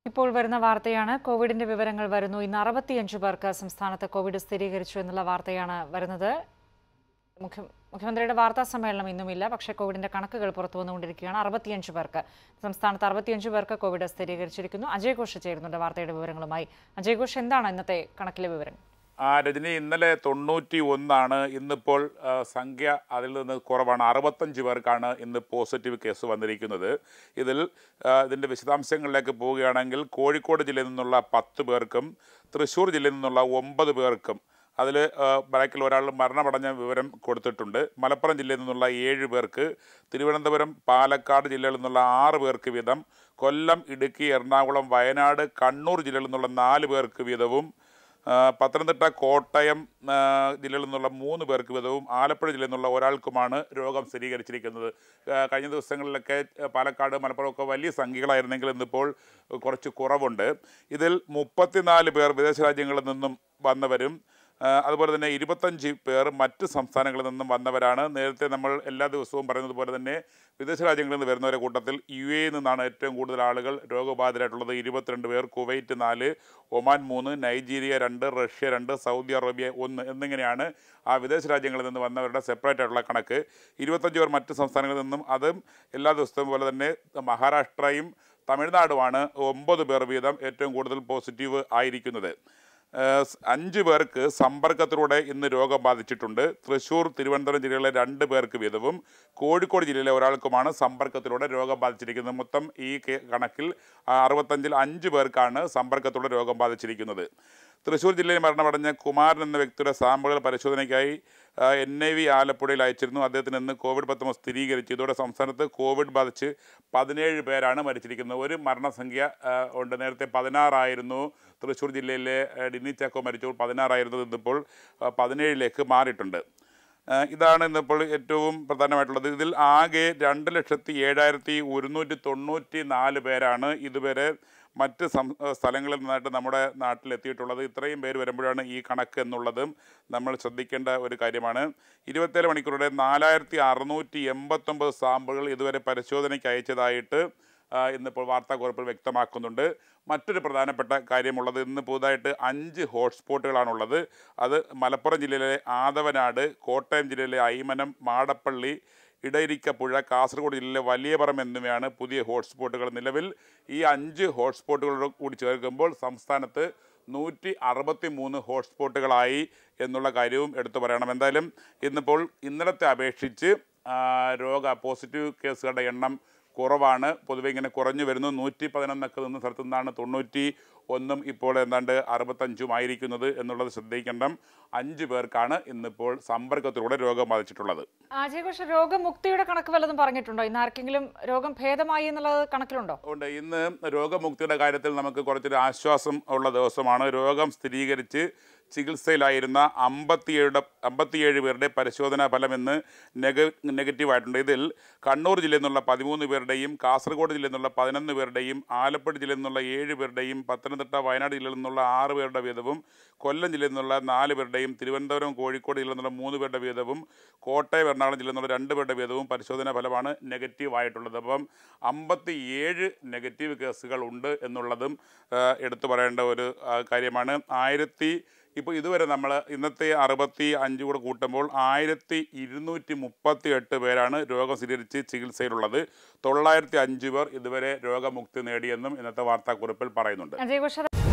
ഇപ്പോൾ വരുന്ന വാർത്തയാണ് കോവിഡിന്റെ വിവരങ്ങൾ വരുന്നു ഇന്ന് അറുപത്തിയഞ്ച് പേർക്ക് സംസ്ഥാനത്ത് കോവിഡ് സ്ഥിരീകരിച്ചു എന്നുള്ള വാർത്തയാണ് വരുന്നത് മുഖ്യ മുഖ്യമന്ത്രിയുടെ വാർത്താ സമ്മേളനം ഇന്നുമില്ല പക്ഷേ കോവിഡിന്റെ കണക്കുകൾ പുറത്തു വന്നുകൊണ്ടിരിക്കുകയാണ് അറുപത്തിയഞ്ച് പേർക്ക് സംസ്ഥാനത്ത് അറുപത്തിയഞ്ച് പേർക്ക് കോവിഡ് സ്ഥിരീകരിച്ചിരിക്കുന്നു അജയ് ഘോഷ് ചേരുന്നുണ്ട് വാർത്തയുടെ വിവരങ്ങളുമായി അജയ് ഘോഷ് എന്താണ് ഇന്നത്തെ കണക്കിലെ വിവരം ആ രജനി ഇന്നലെ തൊണ്ണൂറ്റി ഒന്നാണ് ഇന്നിപ്പോൾ ആ, സംഖ്യ അതിൽ നിന്ന് കുറവാണ് അറുപത്തഞ്ച് പേർക്കാണ് ഇന്ന് പോസിറ്റീവ് കേസ് വന്നിരിക്കുന്നത് ഇതിൽ ആ, ഇതിൻ്റെ വിശദാംശങ്ങളിലേക്ക് പോവുകയാണെങ്കിൽ കോഴിക്കോട് ജില്ലയിൽ നിന്നുള്ള പത്ത് പേർക്കും തൃശ്ശൂർ ജില്ലയിൽ നിന്നുള്ള ഒമ്പത് പേർക്കും അതിൽ ബാക്കിൽ ഒരാൾ മരണമടഞ്ഞ വിവരം കൊടുത്തിട്ടുണ്ട് മലപ്പുറം ജില്ലയിൽ നിന്നുള്ള ഏഴ് പേർക്ക് തിരുവനന്തപുരം പാലക്കാട് ജില്ലയിൽ നിന്നുള്ള ആറ് പേർക്ക് വീതം കൊല്ലം ഇടുക്കി എറണാകുളം വയനാട് കണ്ണൂർ ജില്ലയിൽ നിന്നുള്ള നാല് പേർക്ക് വീതവും ആ, പത്തനംതിട്ട കോട്ടയം ആ, ജില്ലയിൽ നിന്നുള്ള മൂന്ന് പേർക്ക് വീതവും ആലപ്പുഴ ജില്ലയിൽ നിന്നുള്ള ഒരാൾക്കുമാണ് രോഗം സ്ഥിരീകരിച്ചിരിക്കുന്നത് ആ, കഴിഞ്ഞ ദിവസങ്ങളിലൊക്കെ ആ, പാലക്കാട് മലപ്പുറം ഒക്കെ വലിയ സംഖ്യകളായിരുന്നെങ്കിൽ ഇന്നിപ്പോൾ കുറച്ച് കുറവുണ്ട് ഇതിൽ മുപ്പത്തിനാല് പേർ വിദേശ രാജ്യങ്ങളിൽ നിന്നും വന്നവരും ആ, അതുപോലെ തന്നെ ഇരുപത്തഞ്ച് പേർ മറ്റ് സംസ്ഥാനങ്ങളിൽ നിന്നും വന്നവരാണ് നേരത്തെ നമ്മൾ എല്ലാ ദിവസവും പറയുന്നത് പോലെ തന്നെ വിദേശ രാജ്യങ്ങളിൽ നിന്ന് വരുന്നവരുടെ കൂട്ടത്തിൽ യു എയിൽ നിന്നാണ് ഏറ്റവും കൂടുതൽ ആളുകൾ രോഗബാധിതരായിട്ടുള്ളത് ഇരുപത്തിരണ്ട് പേർ കുവൈറ്റ് നാല് ഒമാൻ മൂന്ന് നൈജീരിയ രണ്ട് റഷ്യ രണ്ട് സൗദി അറേബ്യ ഒന്ന് എന്നിങ്ങനെയാണ് ആ വിദേശ രാജ്യങ്ങളിൽ നിന്ന് വന്നവരുടെ സെപ്പറേറ്റ് ആയിട്ടുള്ള കണക്ക് ഇരുപത്തഞ്ച് പേർ മറ്റ് സംസ്ഥാനങ്ങളിൽ നിന്നും അതും എല്ലാ ദിവസത്തെയും പോലെ തന്നെ മഹാരാഷ്ട്രയും തമിഴ്നാടുമാണ് ഒമ്പത് പേർ വീതം ഏറ്റവും കൂടുതൽ പോസിറ്റീവ് ആയിരിക്കുന്നത് ഏഹ് സ് അഞ്ച് പേർക്ക് സമ്പർക്കത്തിലൂടെ ഇന്ന് രോഗം ബാധിച്ചിട്ടുണ്ട് തൃശ്ശൂർ തിരുവനന്തപുരം ജില്ലകളിലെ രണ്ട് പേർക്ക് വീതവും കോഴിക്കോട് ജില്ലയിലെ ഒരാൾക്കുമാണ് സമ്പർക്കത്തിലൂടെ രോഗം ബാധിച്ചിരിക്കുന്നത് മൊത്തം ഈ കേ- കണക്കിൽ ആ, അറുപത്തഞ്ചിൽ അഞ്ച് പേർക്കാണ് സമ്പർക്കത്തിലൂടെ രോഗം ബാധിച്ചിരിക്കുന്നത് തൃശ്ശൂർ ജില്ലയിൽ മരണമടഞ്ഞ കുമാരൻ എന്ന വ്യക്തിയുടെ സാമ്പിളുകൾ പരിശോധനയ്ക്കായി എൻ ഐ വി ആലപ്പുഴയിൽ അയച്ചിരുന്നു അദ്ദേഹത്തിന് ഇന്ന് കോവിഡ് പത്തൊമ്പത് സ്ഥിരീകരിച്ചു ഇതോടെ സംസ്ഥാനത്ത് കോവിഡ് ബാധിച്ച് പതിനേഴ് പേരാണ് മരിച്ചിരിക്കുന്നത് ഒരു മരണസംഖ്യ ആ, ഉണ്ട് നേരത്തെ പതിനാറായിരുന്നു തൃശ്ശൂർ ജില്ലയിലെ ആ, ഡിന്നി ചാക്കോ മരിച്ചപ്പോൾ പതിനാറായിരുന്നത് ഇന്നിപ്പോൾ ആ, പതിനേഴിലേക്ക് മാറിയിട്ടുണ്ട് ആ, ഇതാണ് ഇന്നിപ്പോൾ ഏറ്റവും പ്രധാനമായിട്ടുള്ളത് ഇതിൽ ആകെ രണ്ട് ലക്ഷത്തി ഏഴായിരത്തി ഒരുന്നൂറ്റി തൊണ്ണൂറ്റി നാല് പേരാണ് ഇതുവരെ മറ്റ് സം സ്ഥലങ്ങളിൽ നിന്നായിട്ട് നമ്മുടെ നാട്ടിലെത്തിയിട്ടുള്ളത് ഇത്രയും പേര് വരുമ്പോഴാണ് ഈ കണക്ക് എന്നുള്ളതും നമ്മൾ ശ്രദ്ധിക്കേണ്ട ഒരു കാര്യമാണ് ഇരുപത്തേഴ് മണിക്കൂറുടെ നാലായിരത്തി അറുന്നൂറ്റി എൺപത്തൊമ്പത് സാമ്പിളുകൾ ഇതുവരെ പരിശോധനയ്ക്ക് അയച്ചതായിട്ട് ആ, ഇന്നിപ്പോൾ വാർത്താക്കുറിപ്പിൽ വ്യക്തമാക്കുന്നുണ്ട് മറ്റൊരു പ്രധാനപ്പെട്ട കാര്യമുള്ളത് ഇന്ന് പുതുതായിട്ട് അഞ്ച് ഹോട്ട്സ്പോട്ടുകളാണുള്ളത് അത് മലപ്പുറം ജില്ലയിലെ ആദവനാട് കോട്ടയം ജില്ലയിലെ ഐമനം മാടപ്പള്ളി ഇടയിരിക്കപ്പുഴ കാസർഗോഡ് ജില്ലയിലെ വലിയപറം എന്നിവയാണ് പുതിയ ഹോട്ട്സ്പോട്ടുകൾ നിലവിൽ ഈ അഞ്ച് ഹോട്ട്സ്പോട്ടുകളോട് കൂടി ചേർക്കുമ്പോൾ സംസ്ഥാനത്ത് നൂറ്റി അറുപത്തി മൂന്ന് ഹോട്ട്സ്പോട്ടുകളായി എന്നുള്ള കാര്യവും എടുത്തു പറയണം എന്തായാലും ഇന്നിപ്പോൾ ഇന്നലത്തെ അപേക്ഷിച്ച് ആ, രോഗ പോസിറ്റീവ് കേസുകളുടെ എണ്ണം കുറവാണ് പൊതുവെ ഇങ്ങനെ കുറഞ്ഞു വരുന്നു നൂറ്റി പതിനൊന്നൊക്കെ നിന്ന് സ്ഥലത്തു നിന്നാണ് തൊണ്ണൂറ്റി ഒന്നും ഇപ്പോൾ എന്താണ്ട് അറുപത്തഞ്ചും ആയിരിക്കുന്നത് എന്നുള്ളത് ശ്രദ്ധിക്കണം അഞ്ച് പേർക്കാണ് ഇന്നിപ്പോൾ സമ്പർക്കത്തിലൂടെ രോഗം ബാധിച്ചിട്ടുള്ളത് അജയ് ഘോഷ് രോഗമുക്തിയുടെ കണക്ക് വല്ലതും പറഞ്ഞിട്ടുണ്ടോ ഇന്ന് ആർക്കെങ്കിലും രോഗം ഭേദമായി എന്നുള്ളത് കണക്കിലുണ്ടോ അതുകൊണ്ട് ഇന്ന് രോഗമുക്തിയുടെ കാര്യത്തിൽ നമുക്ക് കുറച്ചൊരു ആശ്വാസം ഉള്ള ദിവസമാണ് രോഗം സ്ഥിരീകരിച്ച് ചികിത്സയിലായിരുന്ന അമ്പത്തിയേഴ് അമ്പത്തിയേഴ് പേരുടെ പരിശോധനാ ഫലം ഇന്ന് നെഗ നെഗറ്റീവായിട്ടുണ്ട് ഇതിൽ കണ്ണൂർ ജില്ലയിൽ നിന്നുള്ള പതിമൂന്ന് പേരുടെയും കാസർഗോഡ് ജില്ലയിൽ നിന്നുള്ള പതിനൊന്ന് പേരുടെയും ആലപ്പുഴ ജില്ലയിൽ നിന്നുള്ള ഏഴ് പേരുടെയും പത്തനംതിട്ട വയനാട് ജില്ലയിൽ നിന്നുള്ള ആറ് പേരുടെ വീതവും കൊല്ലം ജില്ലയിൽ നിന്നുള്ള നാല് പേരുടെയും തിരുവനന്തപുരം കോഴിക്കോട് ജില്ലയിൽ നിന്നുള്ള മൂന്ന് പേരുടെ വീതവും കോട്ടയം എറണാകുളം ജില്ലയിൽ നിന്നുള്ള രണ്ട് പേരുടെ വീതവും പരിശോധനാ ഫലമാണ് നെഗറ്റീവ് ആയിട്ടുള്ളത് അപ്പം അമ്പത്തി ഏഴ് നെഗറ്റീവ് കേസുകൾ ഉണ്ട് എന്നുള്ളതും ആ, എടുത്തു പറയേണ്ട ഒരു ആ, കാര്യമാണ് ആയിരത്തി ഇപ്പോൾ ഇതുവരെ നമ്മൾ ഇന്നത്തെ അറുപത്തി അഞ്ച് കൂടെ കൂട്ടുമ്പോൾ ആയിരത്തി ഇരുന്നൂറ്റി മുപ്പത്തി എട്ട് പേരാണ് രോഗം സ്ഥിരീകരിച്ച് ചികിത്സയിലുള്ളത് തൊള്ളായിരത്തി അഞ്ച് പേർ ഇതുവരെ രോഗമുക്തി നേടിയെന്നും ഇന്നത്തെ വാർത്താക്കുറിപ്പിൽ പറയുന്നുണ്ട് അജയ് ഘോഷ്